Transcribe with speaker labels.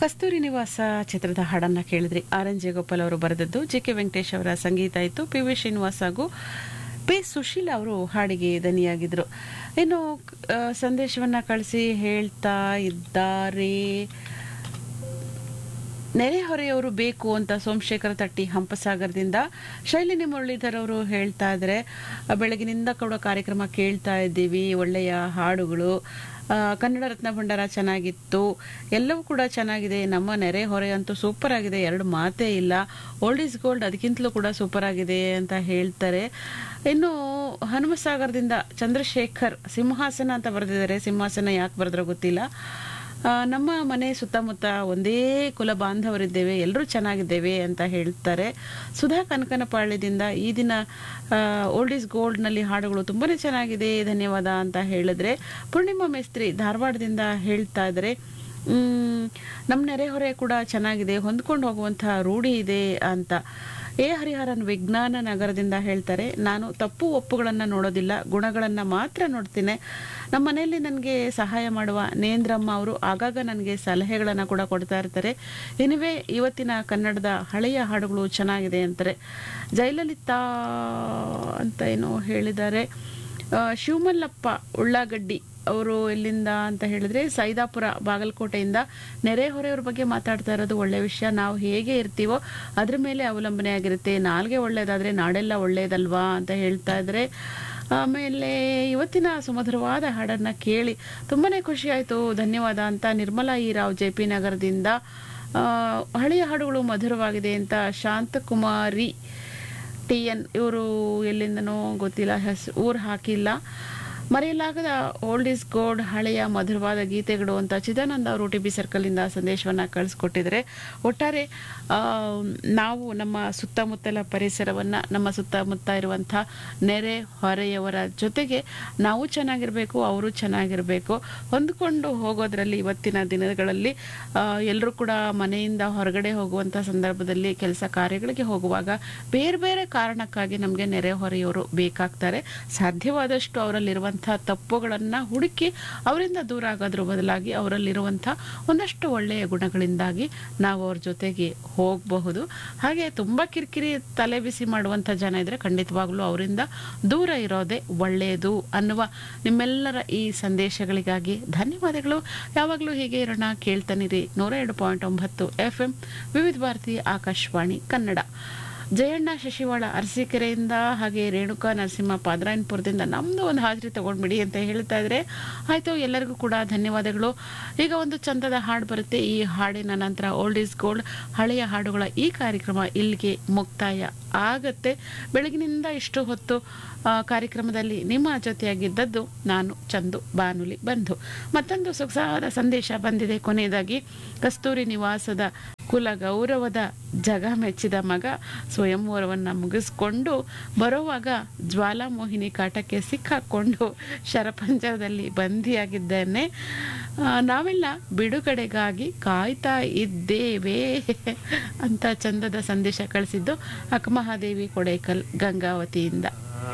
Speaker 1: ಕಸ್ತೂರಿ ನಿವಾಸ ಚಿತ್ರದ ಹಾಡನ್ನ ಕೇಳಿದ್ರಿ ಆರ್ ಎನ್ ಜಯಗೋಪಾಲ್ ಅವರು ಬರೆದದ್ದು ಜೆ ಕೆ ವೆಂಕಟೇಶ್ ಅವರ ಸಂಗೀತ ಇತ್ತು ಪಿ ವಿ ಶ್ರೀನಿವಾಸ್ ಹಾಗೂ ಪಿ ಸುಶೀಲ್ ಅವರು ಹಾಡಿಗೆ ದನಿಯಾಗಿದ್ರು ಇನ್ನು ಆ, ಸಂದೇಶವನ್ನ ಕಳಿಸಿ ಹೇಳ್ತಾ ಇದ್ದಾರೆ ನೆರೆಹೊರೆಯವರು ಬೇಕು ಅಂತ ಸೋಮಶೇಖರ ತಟ್ಟಿ ಹಂಪಸಾಗರದಿಂದ ಶೈಲಿನಿ ಮುರಳೀಧರ್ ಅವರು ಹೇಳ್ತಾ ಇದ್ದಾರೆ ಆ, ಬೆಳಗಿನಿಂದ ಕೂಡ ಕಾರ್ಯಕ್ರಮ ಕೇಳ್ತಾ ಇದ್ದೀವಿ ಒಳ್ಳೆಯ ಹಾಡುಗಳು ಆ, ಕನ್ನಡ ರತ್ನ ಭಂಡಾರ ಚೆನ್ನಾಗಿತ್ತು ಎಲ್ಲವೂ ಕೂಡ ಚೆನ್ನಾಗಿದೆ ನಮ್ಮ ನೆರೆಹೊರೆ ಅಂತೂ ಸೂಪರ್ ಆಗಿದೆ ಎರಡು ಮಾತೇ ಇಲ್ಲ ಓಲ್ಡ್ ಈಸ್ ಗೋಲ್ಡ್ ಅದಕ್ಕಿಂತಲೂ ಕೂಡ ಸೂಪರ್ ಆಗಿದೆ ಅಂತ ಹೇಳ್ತಾರೆ ಇನ್ನು ಹನುಮಸಾಗರದಿಂದ ಚಂದ್ರಶೇಖರ್ ಸಿಂಹಾಸನ ಅಂತ ಬರೆದಿದ್ದಾರೆ ಸಿಂಹಾಸನ ಯಾಕೆ ಬರೆದ್ರೋ ಗೊತ್ತಿಲ್ಲ ಆ, ನಮ್ಮ ಮನೆ ಸುತ್ತಮುತ್ತ ಒಂದೇ ಕುಲ ಬಾಂಧವರಿದ್ದೇವೆ ಎಲ್ಲರೂ ಚೆನ್ನಾಗಿದ್ದೇವೆ ಅಂತ ಹೇಳ್ತಾರೆ ಸುಧಾ ಕನಕನಪಾಳ್ಯದಿಂದ ಈ ದಿನ ಓಲ್ಡ್ ಈಸ್ ಗೋಲ್ಡ್ನಲ್ಲಿ ಹಾಡುಗಳು ತುಂಬಾನೇ ಚೆನ್ನಾಗಿದೆ ಧನ್ಯವಾದ ಅಂತ ಹೇಳಿದ್ರೆ ಪೂರ್ಣಿಮಾ ಮೇಸ್ತ್ರಿ ಧಾರವಾಡದಿಂದ ಹೇಳ್ತಾ ಇದ್ದಾರೆ ಮ್, ನಮ್ಮ ನೆರೆಹೊರೆ ಕೂಡ ಚೆನ್ನಾಗಿದೆ ಹೊಂದ್ಕೊಂಡು ಹೋಗುವಂತಹ ರೂಢಿ ಇದೆ ಅಂತ ಎ ಹರಿಹರನ್ ವಿಜ್ಞಾನ ನಗರದಿಂದ ಹೇಳ್ತಾರೆ ನಾನು ತಪ್ಪು ಒಪ್ಪುಗಳನ್ನು ನೋಡೋದಿಲ್ಲ ಗುಣಗಳನ್ನು ಮಾತ್ರ ನೋಡ್ತೀನಿ ನಮ್ಮ ಮನೆಯಲ್ಲಿ ನನಗೆ ಸಹಾಯ ಮಾಡುವ ನೇಂದ್ರಮ್ಮ ಅವರು ಆಗಾಗ ನನಗೆ ಸಲಹೆಗಳನ್ನು ಕೂಡ ಕೊಡ್ತಾ ಇರ್ತಾರೆ ಎನಿವೆ ಇವತ್ತಿನ ಕನ್ನಡದ ಹಳೆಯ ಹಾಡುಗಳು ಚೆನ್ನಾಗಿದೆ ಅಂತಾರೆ ಜಯಲಲಿತಾ ಅಂತ ಏನೋ ಹೇಳಿದ್ದಾರೆ ಆ, ಶಿವಮಲ್ಲಪ್ಪ ಉಳ್ಳಾಗಡ್ಡಿ ಅವರು ಎಲ್ಲಿಂದ ಅಂತ ಹೇಳಿದ್ರೆ ಸೈದಾಪುರ ಬಾಗಲಕೋಟೆಯಿಂದ ನೆರೆಹೊರೆಯವ್ರ ಬಗ್ಗೆ ಮಾತಾಡ್ತಾ ಇರೋದು ಒಳ್ಳೆ ವಿಷಯ ನಾವು ಹೇಗೆ ಇರ್ತೀವೋ ಅದ್ರ ಮೇಲೆ ಅವಲಂಬನೆ ಆಗಿರುತ್ತೆ ನಾಲ್ಗೆ ಒಳ್ಳೇದಾದ್ರೆ ನಾಡೆಲ್ಲ ಒಳ್ಳೇದಲ್ವಾ ಅಂತ ಹೇಳ್ತಾ ಇದ್ರೆ ಆಮೇಲೆ ಇವತ್ತಿನ ಸುಮಧುರವಾದ ಹಾಡನ್ನ ಕೇಳಿ ತುಂಬಾನೇ ಖುಷಿ ಆಯ್ತು ಧನ್ಯವಾದ ಅಂತ ನಿರ್ಮಲಾ ಈ ರಾವ್ ಜೆ ಪಿ ನಗರದಿಂದ ಆ, ಹಳೆಯ ಹಾಡುಗಳು ಮಧುರವಾಗಿದೆ ಅಂತ ಶಾಂತಕುಮಾರಿ ಟಿ ಎನ್ ಇವರು ಎಲ್ಲಿಂದನೋ ಗೊತ್ತಿಲ್ಲ ಹೆಸ್ ಊರು ಹಾಕಿಲ್ಲ ಮರೆಯಲಾಗದ ಓಲ್ಡ್ ಇಸ್ ಗೋಲ್ಡ್ ಹಳೆಯ ಮಧುರವಾದ ಗೀತೆಗಳು ಅಂತ ಚಿದಾನಂದ ಅವರು ಟಿ ಬಿ ಸರ್ಕಲಿಂದ ಸಂದೇಶವನ್ನು ಕಳಿಸ್ಕೊಟ್ಟಿದ್ದಾರೆ ಒಟ್ಟಾರೆ ಆ, ನಾವು ನಮ್ಮ ಸುತ್ತಮುತ್ತಲ ಪರಿಸರವನ್ನು ನಮ್ಮ ಸುತ್ತಮುತ್ತ ಇರುವಂಥ ನೆರೆ ಹೊರೆಯವರ ಜೊತೆಗೆ ನಾವು ಚೆನ್ನಾಗಿರಬೇಕು ಅವರು ಚೆನ್ನಾಗಿರಬೇಕು ಹೊಂದ್ಕೊಂಡು ಹೋಗೋದ್ರಲ್ಲಿ ಇವತ್ತಿನ ದಿನಗಳಲ್ಲಿ ಎಲ್ಲರೂ ಕೂಡ ಮನೆಯಿಂದ ಹೊರಗಡೆ ಹೋಗುವಂಥ ಸಂದರ್ಭದಲ್ಲಿ ಕೆಲಸ ಕಾರ್ಯಗಳಿಗೆ ಹೋಗುವಾಗ ಬೇರೆ ಬೇರೆ ಕಾರಣಕ್ಕಾಗಿ ನಮಗೆ ನೆರೆಹೊರೆಯವರು ಬೇಕಾಗ್ತಾರೆ ಸಾಧ್ಯವಾದಷ್ಟು ಅವರಲ್ಲಿರುವಂಥ ತಪ್ಪುಗಳನ್ನು ಹುಡುಕಿ ಅವರಿಂದ ದೂರ ಆಗೋದ್ರ ಬದಲಾಗಿ ಅವರಲ್ಲಿರುವಂಥ ಒಂದಷ್ಟು ಒಳ್ಳೆಯ ಗುಣಗಳಿಂದಾಗಿ ನಾವು ಅವ್ರ ಜೊತೆಗೆ ಹೋಗಬಹುದು ಹಾಗೆ ತುಂಬ ಕಿರಿಕಿರಿ ತಲೆ ಬಿಸಿ ಮಾಡುವಂಥ ಜನ ಇದ್ರೆ ಖಂಡಿತವಾಗ್ಲೂ ಅವರಿಂದ ದೂರ ಇರೋದೇ ಒಳ್ಳೆಯದು ಅನ್ನುವ ನಿಮ್ಮೆಲ್ಲರ ಈ ಸಂದೇಶಗಳಿಗಾಗಿ ಧನ್ಯವಾದಗಳು ಯಾವಾಗಲೂ ಹೀಗೆ ಇರೋಣ ಕೇಳ್ತಾನಿರಿ ನೂರ ಎರಡು ಪಾಯಿಂಟ್ ಒಂಬತ್ತು ಎಫ್ ಎಂ ವಿವಿಧ ಭಾರತಿ ಆಕಾಶವಾಣಿ ಕನ್ನಡ ಜಯಣ್ಣ ಶಶಿವಾಳ ಅರಸೀಕೆರೆಯಿಂದ ಹಾಗೆ ರೇಣುಕಾ ನರಸಿಂಹ ಪಾದರಾಯನಪುರದಿಂದ ನಮ್ದು ಒಂದು ಹಾಜರಿ ತಗೊಂಡ್ಬಿಡಿ ಅಂತ ಹೇಳ್ತಾ ಇದ್ರೆ ಆಯ್ತು ಎಲ್ಲರಿಗೂ ಕೂಡ ಧನ್ಯವಾದಗಳು ಈಗ ಒಂದು ಚಂದದ ಹಾಡು ಬರುತ್ತೆ ಈ ಹಾಡಿನ ನಂತರ ಓಲ್ಡ್ ಈಸ್ ಗೋಲ್ಡ್ ಹಳೆಯ ಹಾಡುಗಳ ಈ ಕಾರ್ಯಕ್ರಮ ಇಲ್ಲಿಗೆ ಮುಕ್ತಾಯ ಆಗತ್ತೆ ಬೆಳಗಿನಿಂದ ಇಷ್ಟು ಹೊತ್ತು ಆ, ಕಾರ್ಯಕ್ರಮದಲ್ಲಿ ನಿಮ್ಮ ಜೊತೆಯಾಗಿದ್ದದ್ದು ನಾನು ಚಂದು ಬಾನುಲಿ ಬಂಧು ಮತ್ತೊಂದು ಸೊಗಸಾದ ಸಂದೇಶ ಬಂದಿದೆ ಕೊನೆಯದಾಗಿ ಕಸ್ತೂರಿ ನಿವಾಸದ ಕುಲ ಗೌರವದ ಜಗ ಮೆಚ್ಚಿದ ಮಗ ಸ್ವಯಂವರವನ್ನು ಮುಗಿಸ್ಕೊಂಡು ಬರುವಾಗ ಜ್ವಾಲಾಮೋಹಿನಿ ಕಾಟಕ್ಕೆ ಸಿಕ್ಕಾಕೊಂಡು ಶರಪಂಜರದಲ್ಲಿ ಬಂದಿಯಾಗಿದ್ದೇನೆ ಆ, ನಾವೆಲ್ಲ ಬಿಡುಗಡೆಗಾಗಿ ಕಾಯ್ತಾ ಇದ್ದೇವೆ ಅಂತ ಚಂದದ ಸಂದೇಶ ಕಳಿಸಿದ್ದು ಅಕ್ಕಮಹಾದೇವಿ ಕೊಡೇಕಲ್ ಗಂಗಾವತಿಯಿಂದ